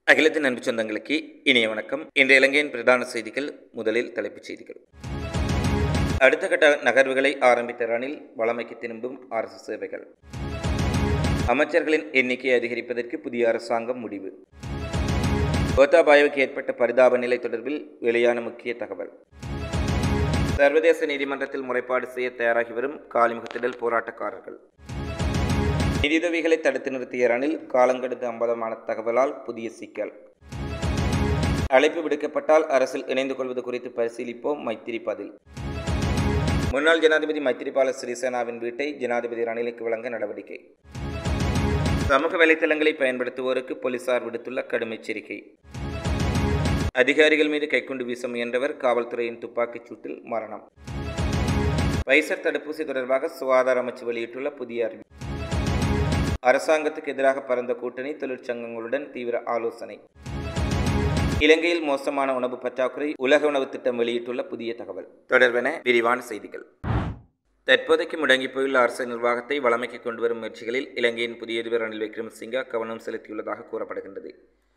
அகிலத்தின் அன்பு சொந்தங்களுக்கு இனிய வணக்கம் இன்றைய இலங்கையின் பிரதான செய்திகள் முதலில் தலைப்புச் செய்திகள் அடுத்த கட்ட நகர்வுகளை ஆரம்பித்த ரணில் வளமைக்கு திரும்பும் அரசு சேவைகள் அமைச்சர்களின் எண்ணிக்கை அதிகரிப்பதற்கு புதிய அரசாங்கம் முடிவு கோத்தாபாயவுக்கு ஏற்பட்ட பரிதாப நிலை தொடர்பில் வெளியான முக்கிய தகவல் சர்வதேச நீதிமன்றத்தில் முறைப்பாடு செய்ய தயாராகி வரும் காலிமுகத்திடல் போராட்டக்காரர்கள் நிதியுதவிகளை தடுத்து நிறுத்திய ரணில் காலங்கெடுத்து அம்பலமான தகவலால் புதிய சிக்கல் அழைப்பு விடுக்கப்பட்டால் அரசில் இணைந்து கொள்வது குறித்து பரிசீலிப்போம் மைத்திரி பதில் முன்னாள் ஜனாதிபதி மைத்திரிபால சிறிசேனாவின் வீட்டை ஜனாதிபதி ரணிலுக்கு வழங்க நடவடிக்கை சமூக வலைத்தளங்களை பயன்படுத்துவோருக்கு போலீசார் விடுத்துள்ள கடும் எச்சரிக்கை அதிகாரிகள் மீது கைக்குண்டு வீச முயன்றவர் காவல்துறையின் துப்பாக்கிச் சூட்டில் மரணம் வைசர் தடுப்பூசி தொடர்பாக சுகாதார அமைச்சு வெளியிட்டுள்ள புதிய அறிவிப்பு அரசாங்கத்துக்கு எதிராக பரந்த கூட்டணி தொழிற்சங்கங்களுடன் தீவிர ஆலோசனை இலங்கையில் மோசமான உணவு பற்றாக்குறை உலக உணவு திட்டம் வெளியிட்டுள்ள புதிய தகவல் தொடர்பென விரிவான செய்திகள் தற்போதைக்கு முடங்கி போயுள்ள அரசு நிர்வாகத்தை வளமைக்கு கொண்டு வரும் முயற்சிகளில் இலங்கையின் புதிய அதிபர் ரணில் விக்ரமசிங்கா கவனம் செலுத்தியுள்ளதாக கூறப்படுகின்றது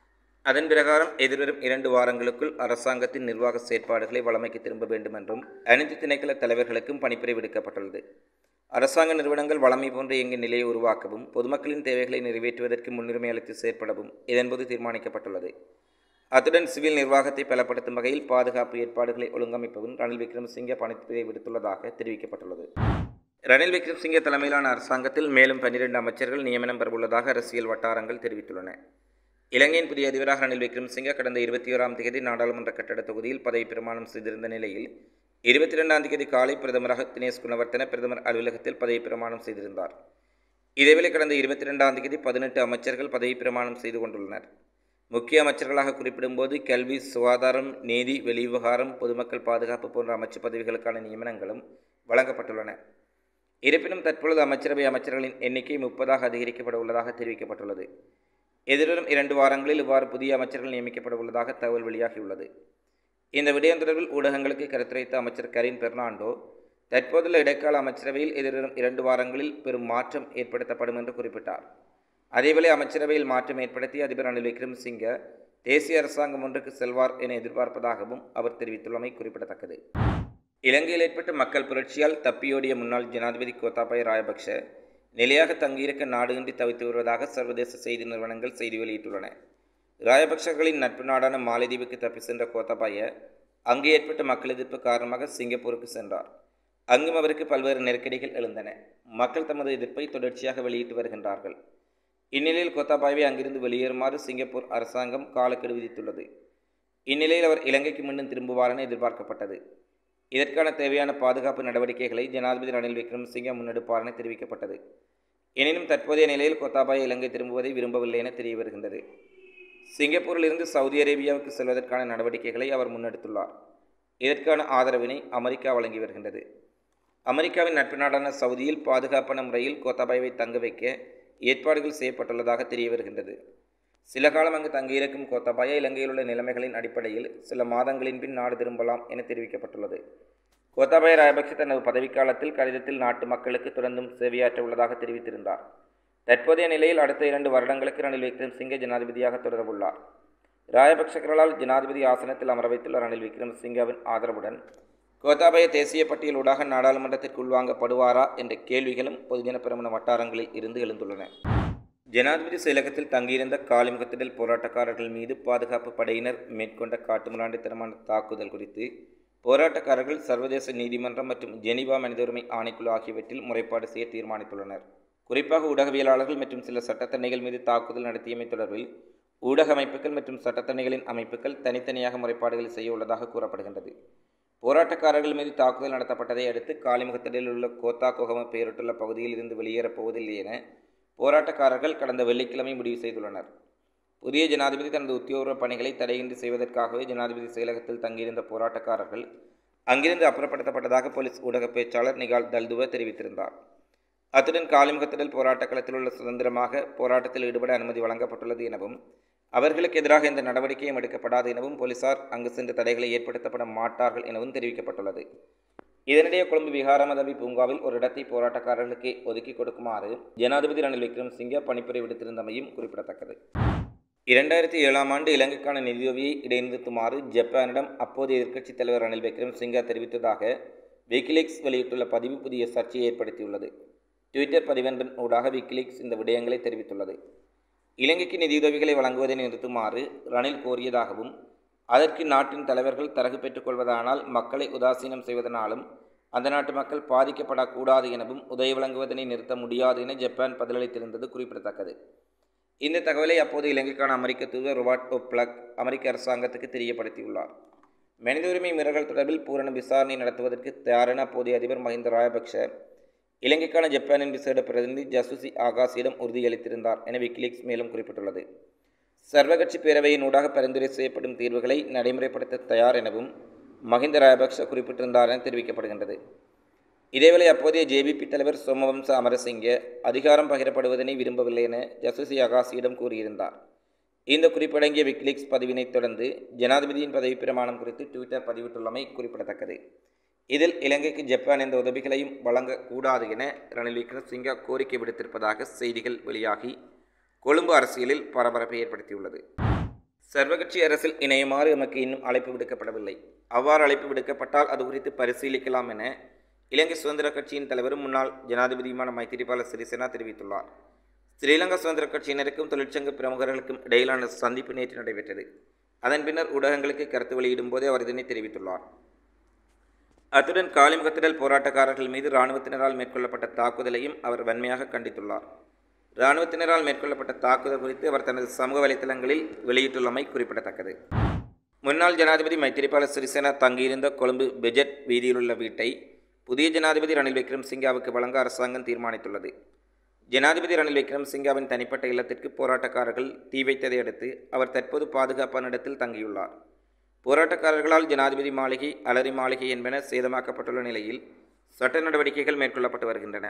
அதன் பிரகாரம் எதிர்வரும் இரண்டு வாரங்களுக்குள் அரசாங்கத்தின் நிர்வாக செயற்பாடுகளை வளமைக்கு திரும்ப வேண்டும் என்றும் அனைத்து திணைக்கள தலைவர்களுக்கும் பணிப்புரை விடுக்கப்பட்டுள்ளது அரசாங்க நிறுவனங்கள் வளமை போன்ற இயங்கிய நிலையை உருவாக்கவும் பொதுமக்களின் தேவைகளை நிறைவேற்றுவதற்கு முன்னுரிமை அளித்து செயற்படவும் இதன்போது தீர்மானிக்கப்பட்டுள்ளது அத்துடன் சிவில் நிர்வாகத்தை பலப்படுத்தும் வகையில் பாதுகாப்பு ஏற்பாடுகளை ஒழுங்கமைப்பவும் ரணில் விக்ரமசிங்கே பணிப்புரை விடுத்துள்ளதாக தெரிவிக்கப்பட்டுள்ளது ரணில் விக்ரமசிங்கே தலைமையிலான அரசாங்கத்தில் மேலும் பன்னிரண்டு அமைச்சர்கள் நியமனம் பெறவுள்ளதாக அரசியல் வட்டாரங்கள் தெரிவித்துள்ளன இலங்கையின் புதிய அதிபராக ரணில் விக்ரமசிங்கே கடந்த இருபத்தி ஓராம் தேதி நாடாளுமன்ற கட்டட தொகுதியில் பதவி பிரமாணம் செய்திருந்த நிலையில் இருபத்தி ரெண்டாம் தேதி காலை பிரதமராக தினேஷ் குணவர்த்தன பிரதமர் அலுவலகத்தில் பதவி பிரமாணம் செய்திருந்தார் இதேவேளை கடந்த இருபத்தி ரெண்டாம் தேதி பதினெட்டு அமைச்சர்கள் பதவி பிரமாணம் செய்து கொண்டுள்ளனர் முக்கிய அமைச்சர்களாக குறிப்பிடும்போது கல்வி சுகாதாரம் நீதி வெளிவிவகாரம் பொதுமக்கள் பாதுகாப்பு போன்ற அமைச்சு பதவிகளுக்கான நியமனங்களும் வழங்கப்பட்டுள்ளன இருப்பினும் தற்பொழுது அமைச்சரவை அமைச்சர்களின் எண்ணிக்கை முப்பதாக அதிகரிக்கப்பட உள்ளதாக தெரிவிக்கப்பட்டுள்ளது எதிர்வரும் இரண்டு வாரங்களில் இவ்வாறு புதிய அமைச்சர்கள் நியமிக்கப்பட உள்ளதாக தகவல் வெளியாகியுள்ளது இந்த விடயம் தொடர்பில் ஊடகங்களுக்கு கருத்துரைத்த அமைச்சர் கரீன் பெர்னாண்டோ தற்போதுள்ள இடைக்கால அமைச்சரவையில் எதிர்வரும் இரண்டு வாரங்களில் பெரும் மாற்றம் ஏற்படுத்தப்படும் என்று குறிப்பிட்டார் அதேவேளை அமைச்சரவையில் மாற்றம் ஏற்படுத்தி அதிபர் ரணில் விக்ரமசிங்க தேசிய அரசாங்கம் ஒன்றுக்கு செல்வார் என எதிர்பார்ப்பதாகவும் அவர் தெரிவித்துள்ளமை குறிப்பிடத்தக்கது இலங்கையில் ஏற்பட்ட மக்கள் புரட்சியால் தப்பியோடிய முன்னாள் ஜனாதிபதி கோத்தாபய ராயபக்ஷ நிலையாக தங்கியிருக்க நாடுகின்றி தவித்து வருவதாக சர்வதேச செய்தி நிறுவனங்கள் செய்தி வெளியிட்டுள்ளன ராயபக்ஷர்களின் நட்பு நாடான மாலைதீவுக்கு தப்பி சென்ற கோத்தாபாய அங்கு ஏற்பட்ட மக்கள் எதிர்ப்பு காரணமாக சிங்கப்பூருக்கு சென்றார் அங்கும் அவருக்கு பல்வேறு நெருக்கடிகள் எழுந்தன மக்கள் தமது எதிர்ப்பை தொடர்ச்சியாக வெளியிட்டு வருகின்றார்கள் இந்நிலையில் கோத்தாபாயவை அங்கிருந்து வெளியேறுமாறு சிங்கப்பூர் அரசாங்கம் காலக்கெடு விதித்துள்ளது இந்நிலையில் அவர் இலங்கைக்கு மீண்டும் திரும்புவார் என எதிர்பார்க்கப்பட்டது இதற்கான தேவையான பாதுகாப்பு நடவடிக்கைகளை ஜனாதிபதி ரணில் விக்ரமசிங்கே முன்னெடுப்பார் என தெரிவிக்கப்பட்டது எனினும் தற்போதைய நிலையில் கோத்தாபாய இலங்கை திரும்புவதை விரும்பவில்லை என தெரிய வருகின்றது சிங்கப்பூரிலிருந்து சவுதி அரேபியாவுக்கு செல்வதற்கான நடவடிக்கைகளை அவர் முன்னெடுத்துள்ளார் இதற்கான ஆதரவினை அமெரிக்கா வழங்கி வருகின்றது அமெரிக்காவின் நட்பு நாடான சவுதியில் பாதுகாப்பான முறையில் கோத்தாபாயவை தங்க வைக்க ஏற்பாடுகள் செய்யப்பட்டுள்ளதாக தெரிய வருகின்றது சில காலம் அங்கு தங்கியிருக்கும் கோத்தாபாய இலங்கையில் உள்ள நிலைமைகளின் அடிப்படையில் சில மாதங்களின் பின் நாடு திரும்பலாம் என தெரிவிக்கப்பட்டுள்ளது கோத்தாபாய ராயபக்ஷ தனது பதவிக்காலத்தில் கடிதத்தில் நாட்டு மக்களுக்கு தொடர்ந்தும் சேவையாற்ற உள்ளதாக தெரிவித்திருந்தார் தற்போதைய நிலையில் அடுத்த இரண்டு வருடங்களுக்கு ரணில் விக்ரமசிங்கே ஜனாதிபதியாக தொடரவுள்ளார் ராயபக்ஷகர்களால் ஜனாதிபதி ஆசனத்தில் அமர வைத்துள்ள ரணில் விக்ரமசிங்கவின் ஆதரவுடன் கோத்தாபய தேசிய பட்டியலூடாக நாடாளுமன்றத்திற்கு உள்வாங்கப்படுவாரா என்ற கேள்விகளும் பொதுஜன பெருமன வட்டாரங்களில் இருந்து எழுந்துள்ளன ஜனாதிபதி செயலகத்தில் தங்கியிருந்த காலிமுகத்திடல் போராட்டக்காரர்கள் மீது பாதுகாப்பு படையினர் மேற்கொண்ட காட்டுமிராண்டித்தனமான தாக்குதல் குறித்து போராட்டக்காரர்கள் சர்வதேச நீதிமன்றம் மற்றும் ஜெனீவா மனித உரிமை ஆணைக்குழு ஆகியவற்றில் முறைப்பாடு செய்ய தீர்மானித்துள்ளனர் குறிப்பாக ஊடகவியலாளர்கள் மற்றும் சில சட்டத்தணிகள் மீது தாக்குதல் நடத்தியமை தொடர்பில் ஊடக அமைப்புகள் மற்றும் சட்டத்தணிகளின் அமைப்புகள் தனித்தனியாக முறைப்பாடுகளை செய்ய உள்ளதாக கூறப்படுகின்றது போராட்டக்காரர்கள் மீது தாக்குதல் நடத்தப்பட்டதை அடுத்து காலிமுகத்திடலில் உள்ள கோத்தா குகம பெயரிட்டுள்ள பகுதியில் இருந்து வெளியேறப் போவதில்லை என போராட்டக்காரர்கள் கடந்த வெள்ளிக்கிழமை முடிவு செய்துள்ளனர் புதிய ஜனாதிபதி தனது உத்தியோக பணிகளை தடையின்றி செய்வதற்காகவே ஜனாதிபதி செயலகத்தில் தங்கியிருந்த போராட்டக்காரர்கள் அங்கிருந்து அப்புறப்படுத்தப்பட்டதாக போலீஸ் ஊடக பேச்சாளர் நிகால் தல்துவ தெரிவித்திருந்தார் அத்துடன் காலிமுகத்திடல் போராட்டக் களத்தில் உள்ள சுதந்திரமாக போராட்டத்தில் ஈடுபட அனுமதி வழங்கப்பட்டுள்ளது எனவும் அவர்களுக்கு எதிராக எந்த நடவடிக்கையும் எடுக்கப்படாது எனவும் போலீசார் அங்கு சென்று தடைகளை ஏற்படுத்தப்பட மாட்டார்கள் எனவும் தெரிவிக்கப்பட்டுள்ளது இதனிடையே கொழும்பு விகாரமதவி பூங்காவில் ஒரு இடத்தை போராட்டக்காரர்களுக்கு ஒதுக்கி கொடுக்குமாறு ஜனாதிபதி ரணில் விக்ரமசிங்கே பணிப்புரை விடுத்திருந்தமையும் குறிப்பிடத்தக்கது இரண்டாயிரத்தி ஏழாம் ஆண்டு இலங்கைக்கான நிதியுதவியை இடைநிறுத்துமாறு ஜப்பானிடம் அப்போதைய எதிர்க்கட்சித் தலைவர் ரணில் விக்ரமசிங்கா தெரிவித்ததாக விக்கிலீக்ஸ் வெளியிட்டுள்ள பதிவு புதிய சர்ச்சையை ஏற்படுத்தியுள்ளது ட்விட்டர் பதிவொன்றின் ஊடாக விக்கிலீக்ஸ் இந்த விடயங்களை தெரிவித்துள்ளது இலங்கைக்கு நிதியுதவிகளை வழங்குவதை நிறுத்துமாறு ரணில் கோரியதாகவும் அதற்கு நாட்டின் தலைவர்கள் தரகு பெற்றுக்கொள்வதானால் மக்களை உதாசீனம் செய்வதனாலும் அந்த நாட்டு மக்கள் பாதிக்கப்படக்கூடாது எனவும் உதவி வழங்குவதனை நிறுத்த முடியாது என ஜப்பான் பதிலளித்திருந்தது குறிப்பிடத்தக்கது இந்த தகவலை அப்போது இலங்கைக்கான அமெரிக்க தூதர் ரொபார்ட் ஒப்ளக் அமெரிக்க அரசாங்கத்துக்கு தெரியப்படுத்தியுள்ளார் மனித உரிமை மீறல்கள் தொடர்பில் பூரண விசாரணை நடத்துவதற்கு தயாரென அப்போதைய அதிபர் மஹிந்த ராஜபக்ஷ இலங்கைக்கான ஜப்பானின் விசேட பிரதிநிதி ஜசுசி ஆகாஷிடம் உறுதியளித்திருந்தார் என விக்கிலீக்ஸ் மேலும் குறிப்பிட்டுள்ளது சர்வகட்சி பேரவையின் ஊடாக பரிந்துரை செய்யப்படும் தீர்வுகளை நடைமுறைப்படுத்த தயார் எனவும் மஹிந்த ராஜபக்ஷ குறிப்பிட்டிருந்தார் என தெரிவிக்கப்படுகின்றது இதேவேளை அப்போதைய ஜேபிபி தலைவர் சோமவம்ச அமரசிங்க அதிகாரம் பகிரப்படுவதனை விரும்பவில்லை என ஜசுசி அகாசியிடம் கூறியிருந்தார் இந்த குறிப்படங்கிய விக்லிக்ஸ் பதிவினைத் தொடர்ந்து ஜனாதிபதியின் பதவி பிரமாணம் குறித்து ட்விட்டர் பதிவிட்டுள்ளமை குறிப்பிடத்தக்கது இதில் இலங்கைக்கு ஜப்பான் எந்த உதவிகளையும் வழங்கக்கூடாது என ரணில் விக்ரமசிங்கா கோரிக்கை விடுத்திருப்பதாக செய்திகள் வெளியாகி கொழும்பு அரசியலில் பரபரப்பை ஏற்படுத்தியுள்ளது சர்வகட்சி அரசில் இணையுமாறு எமக்கு இன்னும் அழைப்பு விடுக்கப்படவில்லை அவ்வாறு அழைப்பு விடுக்கப்பட்டால் அது குறித்து பரிசீலிக்கலாம் என இலங்கை சுதந்திர கட்சியின் தலைவரும் முன்னாள் ஜனாதிபதியுமான மைத்திரிபால சிறிசேனா தெரிவித்துள்ளார் ஸ்ரீலங்கா சுதந்திர கட்சியினருக்கும் தொழிற்சங்க பிரமுகர்களுக்கும் இடையிலான சந்திப்பு நேற்று நடைபெற்றது அதன் பின்னர் ஊடகங்களுக்கு கருத்து வெளியிடும் போதே அவர் இதனை தெரிவித்துள்ளார் அத்துடன் காலிமுகத்திடல் போராட்டக்காரர்கள் மீது இராணுவத்தினரால் மேற்கொள்ளப்பட்ட தாக்குதலையும் அவர் வன்மையாக கண்டித்துள்ளார் இராணுவத்தினரால் மேற்கொள்ளப்பட்ட தாக்குதல் குறித்து அவர் தனது சமூக வலைத்தளங்களில் வெளியிட்டுள்ளமை குறிப்பிடத்தக்கது முன்னாள் ஜனாதிபதி மைத்திரிபால சிறிசேனா தங்கியிருந்த கொழும்பு பெஜட் வீதியிலுள்ள வீட்டை புதிய ஜனாதிபதி ரணில் விக்ரம்சிங்காவுக்கு வழங்க அரசாங்கம் தீர்மானித்துள்ளது ஜனாதிபதி ரணில் விக்ரம்சிங்காவின் தனிப்பட்ட இல்லத்திற்கு போராட்டக்காரர்கள் தீ வைத்ததை அடுத்து அவர் தற்போது பாதுகாப்பான இடத்தில் தங்கியுள்ளார் போராட்டக்காரர்களால் ஜனாதிபதி மாளிகை அலரி மாளிகை என்பன சேதமாக்கப்பட்டுள்ள நிலையில் சட்ட நடவடிக்கைகள் மேற்கொள்ளப்பட்டு வருகின்றன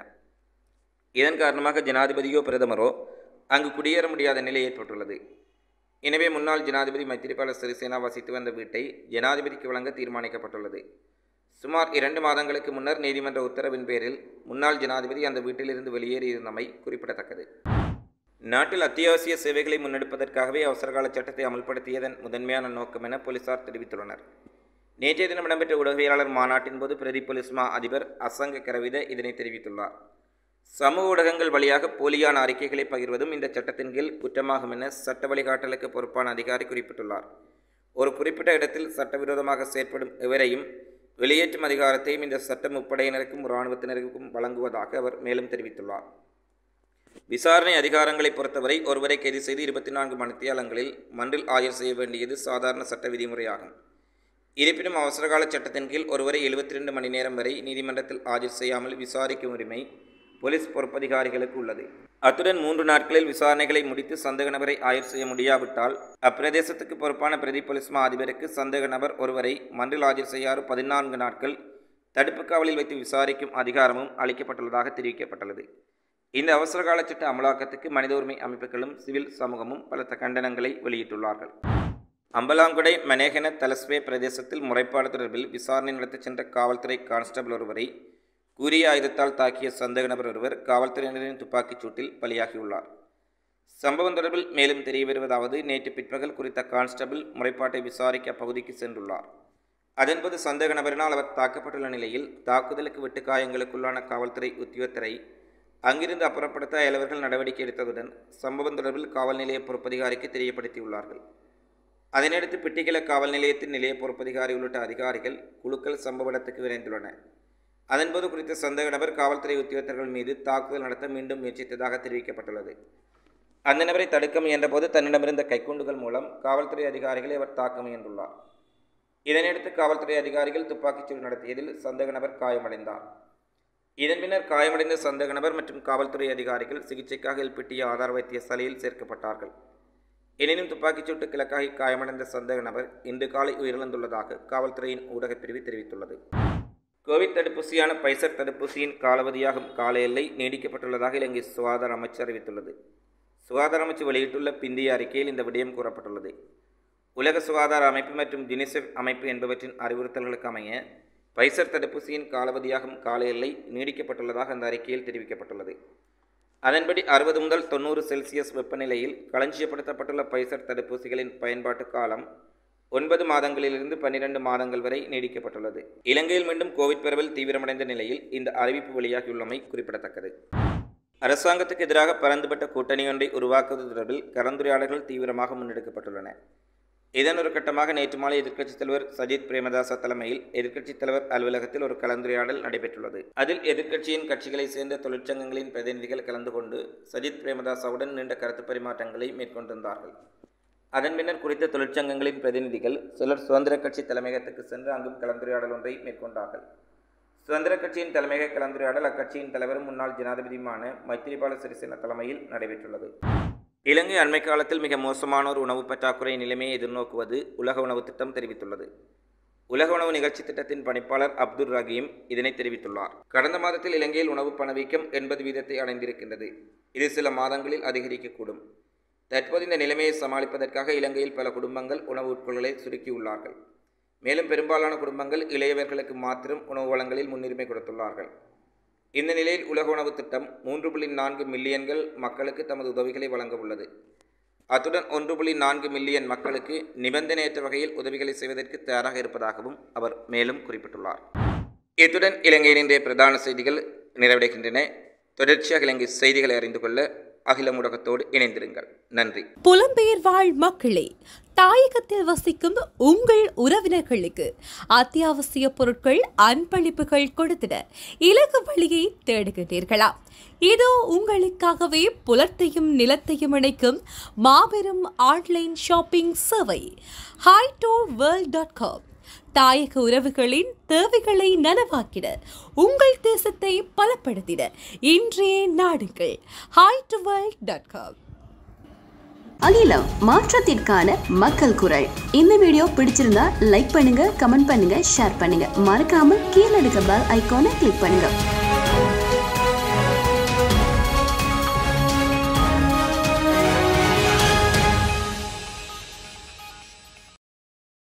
இதன் காரணமாக ஜனாதிபதியோ பிரதமரோ அங்கு குடியேற முடியாத நிலை ஏற்பட்டுள்ளது எனவே முன்னாள் ஜனாதிபதி மைத்திரிபால சிறிசேனா வசித்து வந்த வீட்டை ஜனாதிபதிக்கு வழங்க தீர்மானிக்கப்பட்டுள்ளது சுமார் இரண்டு மாதங்களுக்கு முன்னர் நீதிமன்ற உத்தரவின் பேரில் முன்னாள் ஜனாதிபதி அந்த வீட்டிலிருந்து வெளியேறியிருந்தமை குறிப்பிடத்தக்கது நாட்டில் அத்தியாவசிய சேவைகளை முன்னெடுப்பதற்காகவே அவசரகால சட்டத்தை அமல்படுத்தியதன் முதன்மையான நோக்கம் என போலீசார் தெரிவித்துள்ளனர் நேற்றைய தினம் இடம்பெற்ற ஊடகவியலாளர் மாநாட்டின் போது பிரதி போலீஸ் மா அதிபர் அசங்க கரவித இதனை தெரிவித்துள்ளார் சமூக ஊடகங்கள் வழியாக போலியான அறிக்கைகளை பகிர்வதும் இந்த சட்டத்தின் கீழ் குற்றமாகும் என சட்ட வழிகாட்டலுக்கு பொறுப்பான அதிகாரி குறிப்பிட்டுள்ளார் ஒரு குறிப்பிட்ட இடத்தில் சட்டவிரோதமாக செயற்படும் எவரையும் வெளியேற்றும் அதிகாரத்தையும் இந்த சட்டம் முப்படையினருக்கும் இராணுவத்தினருக்கும் வழங்குவதாக அவர் மேலும் தெரிவித்துள்ளார் விசாரணை அதிகாரங்களை பொறுத்தவரை ஒருவரை கைது செய்து இருபத்தி நான்கு மணித்தியாலங்களில் மன்றில் ஆஜர் செய்ய வேண்டியது சாதாரண சட்ட விதிமுறையாகும் இருப்பினும் அவசரகால சட்டத்தின் கீழ் ஒருவரை எழுபத்தி ரெண்டு மணி நேரம் வரை நீதிமன்றத்தில் ஆஜர் செய்யாமல் விசாரிக்கும் உரிமை போலீஸ் பொறுப்பதிகாரிகளுக்கு உள்ளது அத்துடன் மூன்று நாட்களில் விசாரணைகளை முடித்து சந்தேக நபரை ஆயர் செய்ய முடியாவிட்டால் அப்பிரதேசத்துக்கு பொறுப்பான பிரதி போலீஸ் மா அதிபருக்கு சந்தேக நபர் ஒருவரை மன்றில் ஆஜர் செய்யாறு பதினான்கு நாட்கள் தடுப்பு காவலில் வைத்து விசாரிக்கும் அதிகாரமும் அளிக்கப்பட்டுள்ளதாக தெரிவிக்கப்பட்டுள்ளது இந்த அவசரகால சட்ட அமலாக்கத்துக்கு மனித உரிமை அமைப்புகளும் சிவில் சமூகமும் பல கண்டனங்களை வெளியிட்டுள்ளார்கள் அம்பலாங்குடை மனேகன தலஸ்வே பிரதேசத்தில் முறைப்பாடு தொடர்பில் விசாரணை நடத்தச் சென்ற காவல்துறை கான்ஸ்டபிள் ஒருவரை கூறிய ஆயுதத்தால் தாக்கிய சந்தேக நபர் ஒருவர் காவல்துறையினரின் துப்பாக்கிச் சூட்டில் பலியாகியுள்ளார் சம்பவம் தொடர்பில் மேலும் தெரிய வருவதாவது நேற்று பிற்பகல் குறித்த கான்ஸ்டபிள் முறைப்பாட்டை விசாரிக்க அப்பகுதிக்கு சென்றுள்ளார் அதன்போது சந்தேக நபரினால் அவர் தாக்கப்பட்டுள்ள நிலையில் தாக்குதலுக்கு விட்டு காயங்களுக்குள்ளான காவல்துறை உத்தியோகத்தரை அங்கிருந்து அப்புறப்படுத்த அயலவர்கள் நடவடிக்கை எடுத்ததுடன் சம்பவம் தொடர்பில் காவல் நிலைய பொறுப்பதிகாரிக்கு தெரியப்படுத்தியுள்ளார்கள் அதனையடுத்து பிட்டிக்கிழ காவல் நிலையத்தின் நிலைய பொறுப்பதிகாரி உள்ளிட்ட அதிகாரிகள் குழுக்கள் சம்பவ இடத்துக்கு விரைந்துள்ளன அதன்போது குறித்த சந்தேக நபர் காவல்துறை உத்தியோகத்தர்கள் மீது தாக்குதல் நடத்த மீண்டும் முயற்சித்ததாக தெரிவிக்கப்பட்டுள்ளது அந்த நபரை தடுக்க முயன்றபோது தன்னிடமிருந்த கைக்குண்டுகள் மூலம் காவல்துறை அதிகாரிகளை அவர் தாக்க முயன்றுள்ளார் இதனையடுத்து காவல்துறை அதிகாரிகள் துப்பாக்கிச்சூடு நடத்தியதில் சந்தேக நபர் காயமடைந்தார் இதன் பின்னர் காயமடைந்த சந்தேக நபர் மற்றும் காவல்துறை அதிகாரிகள் சிகிச்சைக்காக எல்பிட்டிய ஆதார வைத்தியசாலையில் சேர்க்கப்பட்டார்கள் எனினும் துப்பாக்கிச்சூட்டு கிழக்காகி காயமடைந்த சந்தேக நபர் இன்று காலை உயிரிழந்துள்ளதாக காவல்துறையின் ஊடகப் பிரிவு தெரிவித்துள்ளது கோவிட் தடுப்பூசியான பைசர் தடுப்பூசியின் காலாவதியாகும் கால எல்லை நீடிக்கப்பட்டுள்ளதாக இலங்கை சுகாதார அமைச்சு அறிவித்துள்ளது சுகாதார அமைச்சு வெளியிட்டுள்ள பிந்திய அறிக்கையில் இந்த விடயம் கூறப்பட்டுள்ளது உலக சுகாதார அமைப்பு மற்றும் யுனிசெஃப் அமைப்பு என்பவற்றின் அறிவுறுத்தல்களுக்கு அமைய பைசர் தடுப்பூசியின் காலாவதியாகும் கால எல்லை நீடிக்கப்பட்டுள்ளதாக அந்த அறிக்கையில் தெரிவிக்கப்பட்டுள்ளது அதன்படி அறுபது முதல் தொண்ணூறு செல்சியஸ் வெப்பநிலையில் களஞ்சியப்படுத்தப்பட்டுள்ள பைசர் தடுப்பூசிகளின் பயன்பாட்டு காலம் ஒன்பது மாதங்களிலிருந்து பன்னிரண்டு மாதங்கள் வரை நீடிக்கப்பட்டுள்ளது இலங்கையில் மீண்டும் கோவிட் பரவல் தீவிரமடைந்த நிலையில் இந்த அறிவிப்பு வெளியாகியுள்ளமை குறிப்பிடத்தக்கது அரசாங்கத்துக்கு எதிராக பரந்துபட்ட கூட்டணி ஒன்றை உருவாக்குவது தொடர்பில் கலந்துரையாடல்கள் தீவிரமாக முன்னெடுக்கப்பட்டுள்ளன இதன் ஒரு கட்டமாக நேற்று மாலை எதிர்க்கட்சித் தலைவர் சஜித் பிரேமதாச தலைமையில் எதிர்க்கட்சித் தலைவர் அலுவலகத்தில் ஒரு கலந்துரையாடல் நடைபெற்றுள்ளது அதில் எதிர்க்கட்சியின் கட்சிகளைச் சேர்ந்த தொழிற்சங்கங்களின் பிரதிநிதிகள் கலந்து கொண்டு சஜித் பிரேமதாசாவுடன் நீண்ட கருத்து பரிமாற்றங்களை மேற்கொண்டிருந்தார்கள் அதன் பின்னர் குறித்த தொழிற்சங்கங்களின் பிரதிநிதிகள் சிலர் சுதந்திர கட்சி தலைமையகத்துக்கு சென்று அங்கும் கலந்துரையாடல் ஒன்றை மேற்கொண்டார்கள் சுதந்திர கட்சியின் தலைமையக கலந்துரையாடல் அக்கட்சியின் தலைவரும் முன்னாள் ஜனாதிபதியுமான மைத்திரிபால சிறிசேன தலைமையில் நடைபெற்றுள்ளது இலங்கை அண்மை காலத்தில் மிக மோசமான ஒரு உணவு பற்றாக்குறை நிலைமையை எதிர்நோக்குவது உலக உணவு திட்டம் தெரிவித்துள்ளது உலக உணவு நிகழ்ச்சி திட்டத்தின் பணிப்பாளர் அப்துல் ரஹீம் இதனை தெரிவித்துள்ளார் கடந்த மாதத்தில் இலங்கையில் உணவு பணவீக்கம் எண்பது வீதத்தை அடைந்திருக்கின்றது இது சில மாதங்களில் அதிகரிக்கக்கூடும் தற்போது இந்த நிலைமையை சமாளிப்பதற்காக இலங்கையில் பல குடும்பங்கள் உணவு உட்கொள்ளலை சுருக்கியுள்ளார்கள் மேலும் பெரும்பாலான குடும்பங்கள் இளையவர்களுக்கு மாத்திரம் உணவு வளங்களில் முன்னுரிமை கொடுத்துள்ளார்கள் இந்த நிலையில் உலக உணவு திட்டம் மூன்று புள்ளி நான்கு மில்லியன்கள் மக்களுக்கு தமது உதவிகளை வழங்க உள்ளது அத்துடன் ஒன்று புள்ளி நான்கு மில்லியன் மக்களுக்கு நிபந்தனையற்ற வகையில் உதவிகளை செய்வதற்கு தயாராக இருப்பதாகவும் அவர் மேலும் குறிப்பிட்டுள்ளார் இத்துடன் இலங்கையின் இன்றைய பிரதான செய்திகள் நிறைவடைகின்றன தொடர்ச்சியாக இலங்கை செய்திகளை அறிந்து கொள்ள அகில ஊடகத்தோடு இணைந்திருங்கள் நன்றி புலம்பெயர் வாழ் மக்களே தாயகத்தில் வசிக்கும் உங்கள் உறவினர்களுக்கு அத்தியாவசிய பொருட்கள் அன்பளிப்புகள் கொடுத்திட இலக்கு வழியை தேடுகின்றீர்களா இதோ உங்களுக்காகவே புலத்தையும் நிலத்தையும் இணைக்கும் மாபெரும் ஆன்லைன் ஷாப்பிங் சேவை ஹைடோ வேர்ல்ட் டாட் காம் தாயக உறவுகளின் தேவைகளை நனவாக்கிட உங்கள் தேசத்தை பலப்படுத்திட இன்றைய நாடுகள் ஹைடுவல் டாட் காம் அகிலம் மாற்றத்திற்கான மக்கள் குரல் இந்த வீடியோ பிடிச்சிருந்தா லைக் பண்ணுங்க கமெண்ட் பண்ணுங்க ஷேர் பண்ணுங்க மறக்காம கீழே இருக்க பெல் ஐகானை கிளிக் பண்ணுங்க